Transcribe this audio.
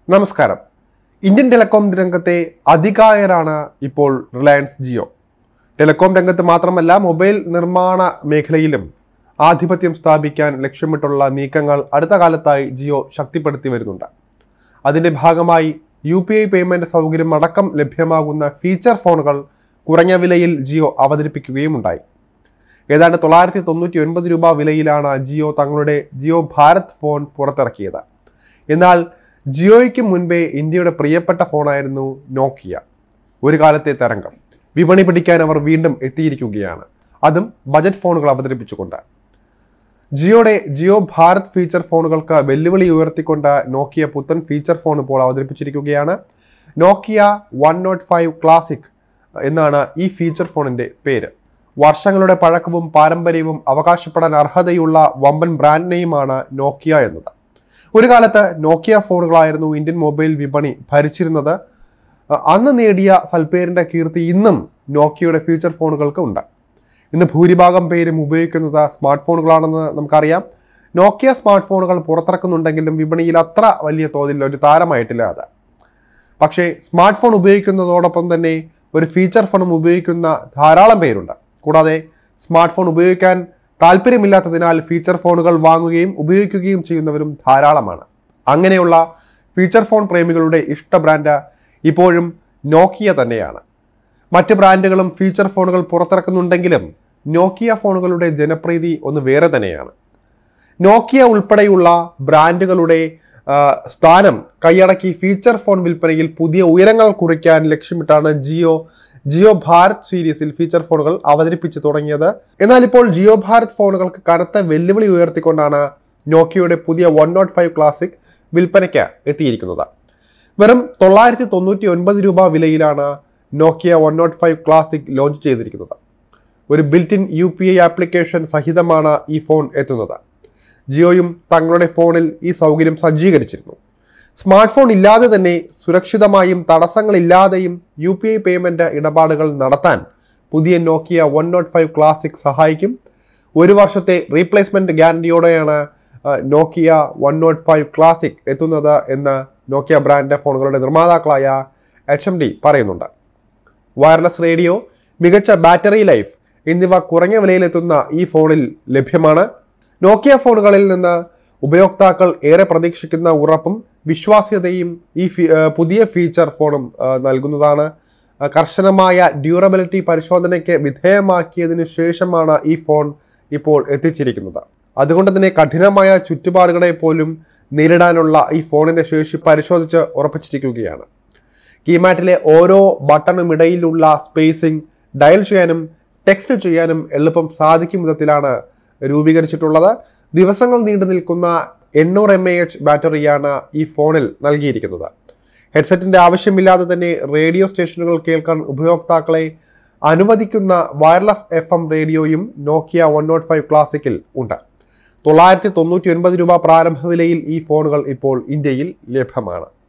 നമസ്കാരം Indian telecom രംഗത്തെ അധികായരാണ് ഇപ്പോൾ റിലയൻസ് ജിയോ ടെലികോം രംഗത്ത് മാത്രമല്ല മൊബൈൽ നിർമ്മാണ മേഖലയിലും ആധിപത്യം സ്ഥാപിക്കാൻ ലക്ഷ്യമിട്ടുള്ള നീക്കങ്ങൾ അടുത്ത കാലത്തായി ജിയോ ശക്തിപ്പെടുത്തി വരുന്നുണ്ട് അതിന്റെ ഭാഗമായി യു പി ഐ പേയ്മെന്റ് സൗകര്യം അടക്കം ലഭ്യമാകുന്ന ഫീച്ചർ ഫോണുകൾ കുറഞ്ഞ വിലയിൽ ജിയോ അവതരിപ്പിക്കുകയും ഉണ്ടായി ഏതാണ്ട് തൊള്ളായിരത്തി തൊണ്ണൂറ്റി ഒൻപത് രൂപ വിലയിലാണ് ജിയോ തങ്ങളുടെ ജിയോ ഭാരത് ഫോൺ പുറത്തിറക്കിയത് എന്നാൽ ജിയോയ്ക്ക് മുൻപേ ഇന്ത്യയുടെ പ്രിയപ്പെട്ട ഫോണായിരുന്നു നോക്കിയ ഒരു കാലത്തെ തരംഗം വിപണി പിടിക്കാൻ അവർ വീണ്ടും എത്തിയിരിക്കുകയാണ് അതും ബജറ്റ് ഫോണുകൾ അവതരിപ്പിച്ചുകൊണ്ട് ജിയോയുടെ ജിയോ ഭാരത് ഫീച്ചർ ഫോണുകൾക്ക് വെല്ലുവിളി ഉയർത്തിക്കൊണ്ട് നോക്കിയ പുത്തൻ ഫീച്ചർ ഫോൺ ഇപ്പോൾ അവതരിപ്പിച്ചിരിക്കുകയാണ് Nokia one note five classic എന്നാണ് ഈ ഫീച്ചർ ഫോണിന്റെ പേര് വർഷങ്ങളുടെ പഴക്കവും പാരമ്പര്യവും അവകാശപ്പെടാൻ അർഹതയുള്ള വമ്പൻ ബ്രാൻഡ് നെയിമാണ് നോക്കിയ എന്നത് ഒരു കാലത്ത് നോക്കിയ ഫോണുകളായിരുന്നു ഇന്ത്യൻ മൊബൈൽ വിപണി ഭരിച്ചിരുന്നത് അഹ് അന്ന് നേടിയ സൽപ്പേരിന്റെ കീർത്തി ഇന്നും നോക്കിയയുടെ ഫീച്ചർ ഫോണുകൾക്ക് ഉണ്ട് ഇന്ന് ഭൂരിഭാഗം പേരും ഉപയോഗിക്കുന്നത് സ്മാർട്ട് ഫോണുകളാണെന്ന് നമുക്കറിയാം നോക്കിയ സ്മാർട്ട് ഫോണുകൾ പുറത്തിറക്കുന്നുണ്ടെങ്കിലും വിപണിയിൽ അത്ര വലിയ തോതിൽ ഒരു താരമായിട്ടില്ല അത് പക്ഷേ സ്മാർട്ട് ഫോൺ ഉപയോഗിക്കുന്നതോടൊപ്പം തന്നെ ഒരു ഫീച്ചർ ഫോണും ഉപയോഗിക്കുന്ന ധാരാളം പേരുണ്ട് കൂടാതെ സ്മാർട്ട് ഫോൺ ഉപയോഗിക്കാൻ താല്പര്യമില്ലാത്തതിനാൽ ഫീച്ചർ ഫോണുകൾ വാങ്ങുകയും ഉപയോഗിക്കുകയും ചെയ്യുന്നവരും ധാരാളമാണ് അങ്ങനെയുള്ള ഫീച്ചർ ഫോൺ പ്രേമികളുടെ ഇഷ്ട ബ്രാൻഡ് ഇപ്പോഴും നോക്കിയ തന്നെയാണ് മറ്റ് ബ്രാൻഡുകളും ഫീച്ചർ ഫോണുകൾ പുറത്തിറക്കുന്നുണ്ടെങ്കിലും നോക്കിയ ഫോണുകളുടെ ജനപ്രീതി ഒന്ന് വേറെ തന്നെയാണ് നോക്കിയ ഉൾപ്പെടെയുള്ള ബ്രാൻഡുകളുടെ ആ, സ്ഥാനം കൈയടക്കി ഫീച്ചർ ഫോൺ വിൽപ്പനയിൽ പുതിയ ഉയരങ്ങൾ കുറിക്കാൻ ലക്ഷ്യമിട്ടാണ് ജിയോ ജിയോ ഭാരത് സീരീസിൽ ഫീച്ചർ ഫോണുകൾ അവതരിപ്പിച്ചു തുടങ്ങിയത് എന്നാൽ ഇപ്പോൾ ജിയോ ഭാരത് ഫോണുകൾക്ക് കനത്ത വെല്ലുവിളി ഉയർത്തിക്കൊണ്ടാണ് നോക്കിയയുടെ പുതിയ വൺ നോട്ട് ഫൈവ് ക്ലാസിക് വിൽപ്പനയ്ക്ക് എത്തിയിരിക്കുന്നത് വെറും തൊള്ളായിരത്തി തൊണ്ണൂറ്റി ഒൻപത് രൂപ വിലയിലാണ് Nokia one note five classic launch ചെയ്തിരിക്കുന്നത് ഒരു built in U P I application സഹിതമാണ് ഈ ഫോൺ എത്തുന്നത് ജിയോയും തങ്ങളുടെ ഫോണിൽ ഈ സൗകര്യം സജ്ജീകരിച്ചിരുന്നു സ്മാർട്ട് ഫോൺ ഇല്ലാതെ തന്നെ സുരക്ഷിതമായും തടസ്സങ്ങളില്ലാതെയും യു പി ഐ പേയ്മെന്റ് ഇടപാടുകൾ നടത്താൻ പുതിയ Nokia one note five classic സഹായിക്കും ഒരു വർഷത്തെ റീപ്ലേസ്മെന്റ് ഗ്യാരണ്ടിയോടെയാണ് ആ, Nokia one note five classic എത്തുന്നത് എന്ന് നോക്കിയ ബ്രാൻഡ് ഫോണുകളുടെ നിർമ്മാതാക്കളായ എച്ച് എം ഡി പറയുന്നുണ്ട് വയർലെസ് റേഡിയോ മികച്ച ബാറ്ററി ലൈഫ് എന്നിവ കുറഞ്ഞ വിലയിലെത്തുന്ന ഈ ഫോണിൽ ലഭ്യമാണ് നോക്കിയ ഫോണുകളിൽ നിന്ന് ഉപയോക്താക്കൾ ഏറെ പ്രതീക്ഷിക്കുന്ന ഉറപ്പും വിശ്വാസ്യതയും ഈ ഫീ- ആ, പുതിയ ഫീച്ചർ ഫോണും ആ, നൽകുന്നതാണ് ആ, കർശനമായ ഡ്യൂറബിലിറ്റി പരിശോധനയ്ക്ക് വിധേയമാക്കിയതിനു ശേഷമാണ് ഈ ഫോൺ ഇപ്പോൾ എത്തിച്ചിരിക്കുന്നത് അതുകൊണ്ട് തന്നെ കഠിനമായ ചുറ്റുപാടുകളെ പോലും നേരിടാനുള്ള ഈ ഫോണിന്റെ ശേഷി പരിശോധിച്ച് ഉറപ്പിച്ചിരിക്കുകയാണ് കീമാറ്റിലെ ഓരോ ബട്ടണും ഇടയിലുള്ള സ്പേസിംഗ് ഡയൽ ചെയ്യാനും ടെക്സ്റ്റ് ചെയ്യാനും എളുപ്പം സാധിക്കും വിധത്തിലാണ് രൂപീകരിച്ചിട്ടുള്ളത് ദിവസങ്ങൾ നീണ്ടു നിൽക്കുന്ന എണ്ണൂറ് എം എ എച്ച് ബാറ്ററിയാണ് ഈ ഫോണിൽ നൽകിയിരിക്കുന്നത് ഹെഡ്സെറ്റിന്റെ ആവശ്യമില്ലാതെ തന്നെ റേഡിയോ സ്റ്റേഷനുകൾ കേൾക്കാൻ ഉപയോക്താക്കളെ അനുവദിക്കുന്ന വയർലെസ് എഫ് എം റേഡിയോയും നോക്കിയ വൺ നോട്ട് ഫൈവ് ക്ലാസിക്കിൽ ഉണ്ട് തൊള്ളായിരത്തി തൊണ്ണൂറ്റി ഒൻപത് രൂപ പ്രാരംഭ വിലയിൽ ഈ ഫോണുകൾ ഇപ്പോൾ ഇന്ത്യയിൽ ലഭ്യമാണ്